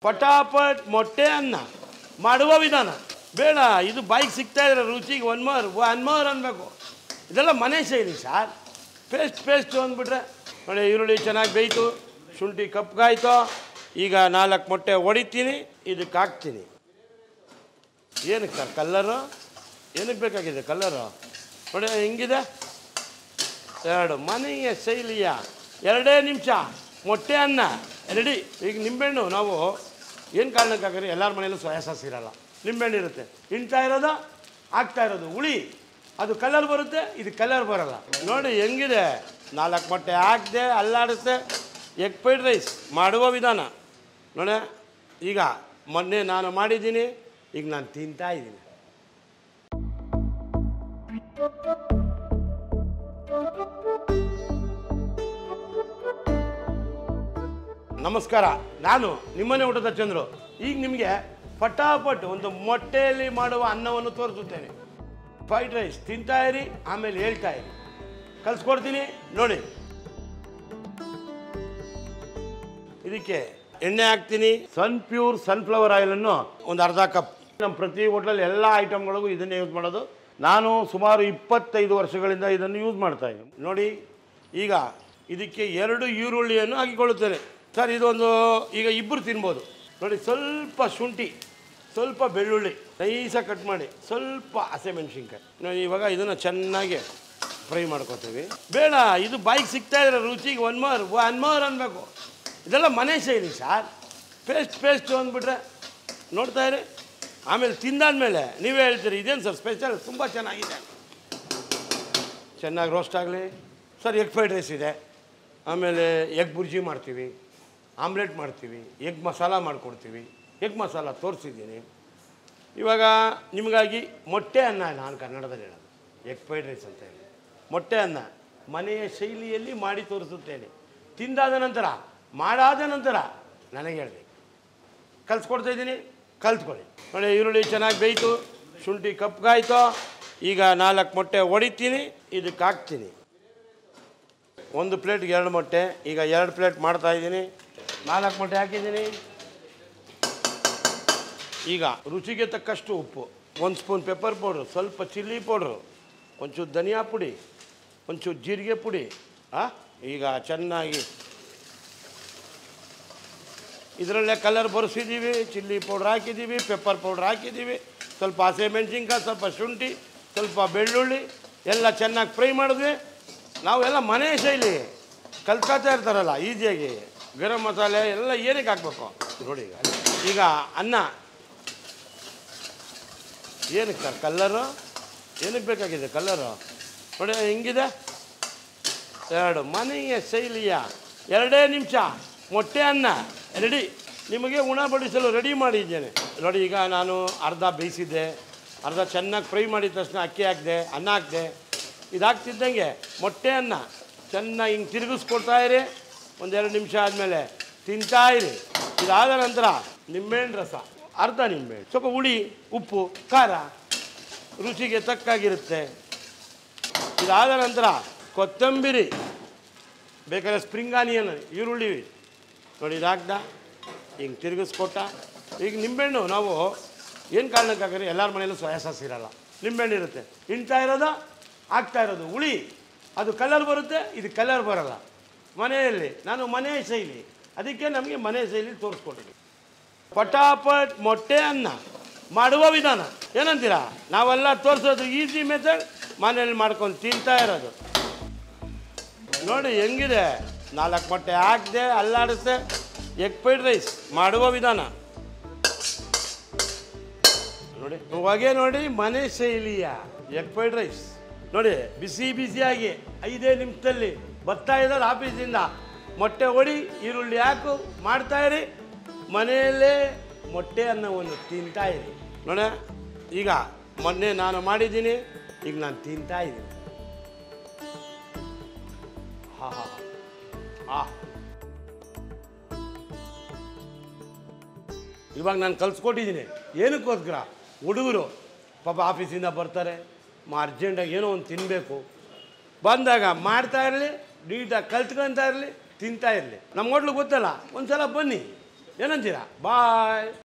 ಪಟಾಪಟ್ ಮೊಟ್ಟೆ ಅನ್ನ ಮಾಡುವ ವಿಧಾನ ಬೇಡ ಇದು ಬಾಯಿಗೆ ಸಿಗ್ತಾ ಇದ್ರೆ ರುಚಿಗೆ ಒನ್ ಮೋರ್ ಒನ್ ಮೋರ್ ಅನ್ಬೇಕು ಇದೆಲ್ಲ ಮನೆ ಶೈಲಿ ಸರ್ ಪೇಸ್ಟ್ ಪೇಸ್ಟು ಅಂದ್ಬಿಟ್ರೆ ನೋಡಿ ಈರುಳ್ಳಿ ಚೆನ್ನಾಗಿ ಬೇಯ್ತು ಶುಂಠಿ ಕಪ್ಪಗಾಯ್ತು ಈಗ ನಾಲ್ಕು ಮೊಟ್ಟೆ ಹೊಡಿತೀನಿ ಇದಕ್ಕೆ ಹಾಕ್ತೀನಿ ಏನಕ್ಕೆ ಸರ್ ಕಲ್ಲರು ಏನಕ್ಕೆ ಬೇಕಾಗಿದೆ ಕಲ್ಲರು ನೋಡಿ ಹಿಂಗಿದೆ ಎರಡು ಮನೆಯ ಶೈಲಿಯ ಎರಡೇ ನಿಮಿಷ ಮೊಟ್ಟೆ ಅನ್ನ ರೆಡಿ ಈಗ ನಿಂಬೆಹಣ್ಣು ನಾವು ಏನು ಕಾರಣಕ್ಕಾಗ್ರೆ ಎಲ್ಲರ ಮನೆಯಲ್ಲೂ ಸೋಯಾ ಸಾಸ್ ಇರಲ್ಲ ನಿಂಬೆಹಣ್ಣು ಇರುತ್ತೆ ಇಂತಾ ಇರೋದು ಆಗ್ತಾ ಇರೋದು ಹುಳಿ ಅದು ಕಲರ್ ಬರುತ್ತೆ ಇದು ಕಲರ್ ಬರಲ್ಲ ನೋಡಿ ಹೆಂಗಿದೆ ನಾಲ್ಕು ಮೊಟ್ಟೆ ಹಾಕಿದೆ ಅಲ್ಲಾಡುತ್ತೆ ಎಗ್ ಫ್ರೈಡ್ ರೈಸ್ ಮಾಡುವ ವಿಧಾನ ನೋಡಿ ಈಗ ಮೊನ್ನೆ ನಾನು ಮಾಡಿದ್ದೀನಿ ಈಗ ನಾನು ತಿಂತಾ ಇದ್ದೀನಿ ನಮಸ್ಕಾರ ನಾನು ನಿಮ್ಮನೆ ಊಟದ ಚಂದ್ರು ಈಗ ನಿಮಗೆ ಪಟಾಪಟ್ ಒಂದು ಮೊಟ್ಟೆಯಲ್ಲಿ ಮಾಡುವ ಅನ್ನವನ್ನು ತೋರಿಸುತ್ತೇನೆ ಫ್ರೈಡ್ ರೈಸ್ ತಿಂತಾ ಇರಿ ಆಮೇಲೆ ಹೇಳ್ತಾ ಇರಿ ಕಲಿಸ್ಕೊಡ್ತೀನಿ ನೋಡಿ ಇದಕ್ಕೆ ಎಣ್ಣೆ ಹಾಕ್ತೀನಿ ಸನ್ ಪ್ಯೂರ್ ಸನ್ಫ್ಲವರ್ ಆಯಿಲನ್ನು ಒಂದು ಅರ್ಧ ಕಪ್ ನಮ್ಮ ಪ್ರತಿ ಹೋಟ್ಲಲ್ಲಿ ಎಲ್ಲ ಐಟಮ್ಗಳಿಗೂ ಇದನ್ನೇ ಯೂಸ್ ಮಾಡೋದು ನಾನು ಸುಮಾರು ಇಪ್ಪತ್ತೈದು ವರ್ಷಗಳಿಂದ ಇದನ್ನು ಯೂಸ್ ಮಾಡ್ತಾ ಇದ್ದೀನಿ ನೋಡಿ ಈಗ ಇದಕ್ಕೆ ಎರಡು ಈರುಳ್ಳಿಯನ್ನು ಹಾಕಿಕೊಳ್ಳುತ್ತೇನೆ ಸರ್ ಇದೊಂದು ಈಗ ಇಬ್ಬರು ತಿನ್ಬೋದು ನೋಡಿ ಸ್ವಲ್ಪ ಶುಂಠಿ ಸ್ವಲ್ಪ ಬೆಳ್ಳುಳ್ಳಿ ನೈಸಾಗಿ ಕಟ್ ಮಾಡಿ ಸ್ವಲ್ಪ ಹಸಿಮೆಣ್ಸಿನ್ಕಾಯಿ ನೋಡಿ ಇವಾಗ ಇದನ್ನು ಚೆನ್ನಾಗಿ ಫ್ರೈ ಮಾಡ್ಕೊತೀವಿ ಬೇಡ ಇದು ಬಾಯಿಗೆ ಸಿಗ್ತಾ ಇದ್ರೆ ರುಚಿಗೆ ಒನ್ ಮೋರ್ ಒನ್ ಮೋರ್ ಅನ್ಬೇಕು ಇದೆಲ್ಲ ಮನೆ ಶೈಲಿ ಸರ್ ಪೇಸ್ಟ್ ಪೇಸ್ಟು ಅಂದ್ಬಿಟ್ರೆ ನೋಡ್ತಾ ಇರಿ ಆಮೇಲೆ ತಿಂದಾದ್ಮೇಲೆ ನೀವೇ ಹೇಳ್ತೀರಿ ಇದೇನು ಸರ್ ಸ್ಪೆಷಲ್ ತುಂಬ ಚೆನ್ನಾಗಿದೆ ಚೆನ್ನಾಗಿ ರೋಸ್ಟ್ ಆಗಲಿ ಸರ್ ಎಗ್ ಫ್ರೈಡ್ ರೈಸ್ ಇದೆ ಆಮೇಲೆ ಎಗ್ ಬುರ್ಜಿ ಮಾಡ್ತೀವಿ ಆಮ್ಲೆಟ್ ಮಾಡ್ತೀವಿ ಎಗ್ ಮಸಾಲ ಮಾಡಿಕೊಡ್ತೀವಿ ಎಗ್ ಮಸಾಲ ತೋರಿಸಿದ್ದೀನಿ ಇವಾಗ ನಿಮಗಾಗಿ ಮೊಟ್ಟೆ ಅನ್ನ ನಾನು ಕನ್ನಡದಲ್ಲಿ ಹೇಳೋದು ಎಗ್ ಫ್ರೈಡ್ ರೈಸ್ ಅಂತ ಹೇಳಿ ಮೊಟ್ಟೆ ಅನ್ನ ಮನೆಯ ಶೈಲಿಯಲ್ಲಿ ಮಾಡಿ ತೋರಿಸುತ್ತೇನೆ ತಿಂದಾದ ನಂತರ ಮಾಡಾದ ನಂತರ ನನಗೆ ಹೇಳಬೇಕು ಕಲಿಸ್ಕೊಡ್ತಾ ಇದ್ದೀನಿ ಕಲ್ತ್ಕೊಳ್ಳಿ ನೋಡಿ ಈರುಳ್ಳಿ ಚೆನ್ನಾಗಿ ಬೇಯ್ತು ಶುಂಠಿ ಕಪ್ಪಗಾಯ್ತು ಈಗ ನಾಲ್ಕು ಮೊಟ್ಟೆ ಹೊಡಿತೀನಿ ಇದಕ್ಕೆ ಹಾಕ್ತೀನಿ ಒಂದು ಪ್ಲೇಟ್ಗೆ ಎರಡು ಮೊಟ್ಟೆ ಈಗ ಎರಡು ಪ್ಲೇಟ್ ಮಾಡ್ತಾ ಇದ್ದೀನಿ ನಾಲ್ಕು ಮೊಟ್ಟೆ ಹಾಕಿದ್ದೀನಿ ಈಗ ರುಚಿಗೆ ತಕ್ಕಷ್ಟು ಉಪ್ಪು ಒಂದು ಸ್ಪೂನ್ ಪೆಪ್ಪರ್ ಪೌಡ್ರು ಸ್ವಲ್ಪ ಚಿಲ್ಲಿ ಪೌಡ್ರು ಒಂಚೂರು ಧನಿಯಾ ಪುಡಿ ಒಂಚೂರು ಜೀರಿಗೆ ಪುಡಿ ಆ ಈಗ ಚೆನ್ನಾಗಿ ಇದರಲ್ಲೇ ಕಲರ್ ಬರೆಸಿದ್ದೀವಿ ಚಿಲ್ಲಿ ಪೌಡ್ರ್ ಹಾಕಿದ್ದೀವಿ ಪೆಪ್ಪರ್ ಪೌಡ್ರ್ ಹಾಕಿದ್ದೀವಿ ಸ್ವಲ್ಪ ಹಸಿಮೆಣ್ಸಿನ್ಕಾಯಿ ಸ್ವಲ್ಪ ಶುಂಠಿ ಸ್ವಲ್ಪ ಬೆಳ್ಳುಳ್ಳಿ ಎಲ್ಲ ಚೆನ್ನಾಗಿ ಫ್ರೈ ಮಾಡಿದ್ವಿ ನಾವೆಲ್ಲ ಮನೆ ಶೈಲಿ ಕಲ್ತ್ಕೊತಾ ಇರ್ತಾರಲ್ಲ ಈಸಿಯಾಗಿ ಗರಂ ಮಸಾಲೆ ಎಲ್ಲ ಏನಕ್ಕೆ ಹಾಕ್ಬೇಕು ನೋಡಿ ಈಗ ಈಗ ಅನ್ನ ಏನಕ್ಕೆ ಸರ್ ಕಲ್ಲರು ಏನಕ್ಕೆ ಬೇಕಾಗಿದೆ ಕಲ್ಲರು ನೋಡಿ ಹೆಂಗಿದೆ ಎರಡು ಮನೆಯ ಶೈಲಿಯ ಎರಡೇ ನಿಮಿಷ ಮೊಟ್ಟೆ ಅನ್ನ ರೆಡಿ ನಿಮಗೆ ಉಣಬಡಿಸಲು ರೆಡಿ ಮಾಡಿದ್ದೇನೆ ನೋಡಿ ಈಗ ನಾನು ಅರ್ಧ ಬೇಯಿಸಿದ್ದೆ ಅರ್ಧ ಚೆನ್ನಾಗಿ ಫ್ರೈ ಮಾಡಿದ ತಕ್ಷಣ ಅಕ್ಕಿ ಹಾಕಿದೆ ಅನ್ನ ಹಾಕಿದೆ ಇದು ಹಾಕ್ತಿದ್ದಂಗೆ ಮೊಟ್ಟೆ ಅನ್ನ ಚೆನ್ನಾಗಿ ಹಿಂಗೆ ತಿರುಗಿಸ್ಕೊಡ್ತಾ ಇರಿ ಒಂದೆರಡು ನಿಮಿಷ ಆದಮೇಲೆ ತಿಂತಾ ಇರಿ ಇದಾದ ನಂತರ ನಿಂಬೆಹಣ್ಣು ರಸ ಅರ್ಧ ನಿಂಬೆಹಣ್ಣು ಸ್ವಲ್ಪ ಹುಳಿ ಉಪ್ಪು ಖಾರ ರುಚಿಗೆ ತಕ್ಕಾಗಿರುತ್ತೆ ಇದಾದ ನಂತರ ಕೊತ್ತಂಬರಿ ಬೇಕಾದ್ರೆ ಸ್ಪ್ರಿಂಗ್ ಆನಿಯನ್ ಈರುಳ್ಳಿ ನೋಡಿ ಇದಾಗ್ದ ಹಿಂಗೆ ತಿರುಗಿಸ್ಕೊಟ್ಟ ಈಗ ನಿಂಬೆಹಣ್ಣು ನಾವು ಏನು ಕಾರಣಕ್ಕಾಗ್ರೆ ಎಲ್ಲರ ಮನೆಯಲ್ಲೂ ಸೋಯಾ ಸಾಸ್ ಇರಲ್ಲ ನಿಂಬೆಹಣ್ಣು ಇರುತ್ತೆ ಇಂತಾ ಇರೋದು ಆಗ್ತಾ ಇರೋದು ಹುಳಿ ಅದು ಕಲರ್ ಬರುತ್ತೆ ಇದು ಕಲರ್ ಬರಲ್ಲ ಮನೆಯಲ್ಲಿ ನಾನು ಮನೆ ಶೈಲಿ ಅದಕ್ಕೆ ನಮಗೆ ಮನೆ ಶೈಲಿ ತೋರಿಸ್ಕೊಟ್ಟಿದ್ವಿ ಪಟಾಪಟ್ ಮೊಟ್ಟೆ ಅನ್ನ ಮಾಡುವ ವಿಧಾನ ಏನಂತೀರಾ ನಾವೆಲ್ಲ ತೋರಿಸೋದು ಈಸಿ ಮೆಥಡ್ ಮನೇಲಿ ಮಾಡ್ಕೊಂಡು ತಿಂತಾ ಇರೋದು ನೋಡಿ ಹೆಂಗಿದೆ ನಾಲ್ಕು ಮೊಟ್ಟೆ ಹಾಕಿದೆ ಅಲ್ಲಾಡಿಸ್ದೆ ಎಗ್ ಫ್ರೈಡ್ ರೈಸ್ ಮಾಡುವ ವಿಧಾನ ನೋಡಿ ಹೊಗೆ ನೋಡಿ ಮನೆ ಶೈಲಿಯ ಎಗ್ ಫ್ರೈಡ್ ರೈಸ್ ನೋಡಿ ಬಿಸಿ ಬಿಸಿಯಾಗಿ ಐದೇ ನಿಮಿಷದಲ್ಲಿ ಬರ್ತಾ ಇದ್ದಾರೆ ಆಫೀಸಿಂದ ಮೊಟ್ಟೆ ಹೊಡಿ ಈರುಳ್ಳಿ ಹಾಕು ಮಾಡ್ತಾ ಇರಿ ಮನೆಯಲ್ಲೇ ಮೊಟ್ಟೆ ಅನ್ನವನ್ನು ತಿಂತಾ ಇರಿ ನೋಡ ಈಗ ಮೊನ್ನೆ ನಾನು ಮಾಡಿದ್ದೀನಿ ಈಗ ನಾನು ತಿಂತಾ ಇದ್ದೀನಿ ಹಾ ಹಾ ಹಾ ಇವಾಗ ನಾನು ಕಲ್ಸ್ಕೊಟ್ಟಿದ್ದೀನಿ ಏನಕ್ಕೋಸ್ಕರ ಹುಡುಗರು ಪಾಪ ಆಫೀಸಿಂದ ಬರ್ತಾರೆ ಮಾ ಅರ್ಜೆಂಟಾಗಿ ಏನೋ ಒಂದು ತಿನ್ನಬೇಕು ಬಂದಾಗ ಮಾಡ್ತಾ ಇರಲಿ ನೀಟಾಗಿ ಕಲ್ತ್ಕೊತಾ ಇರಲಿ ತಿಂತಾ ಇರಲಿ ನಮ್ಮ ಹೋಟ್ಲು ಗೊತ್ತಲ್ಲ ಒಂದು ಸಲ ಬನ್ನಿ ಏನಂತೀರಾ ಬಾಯ್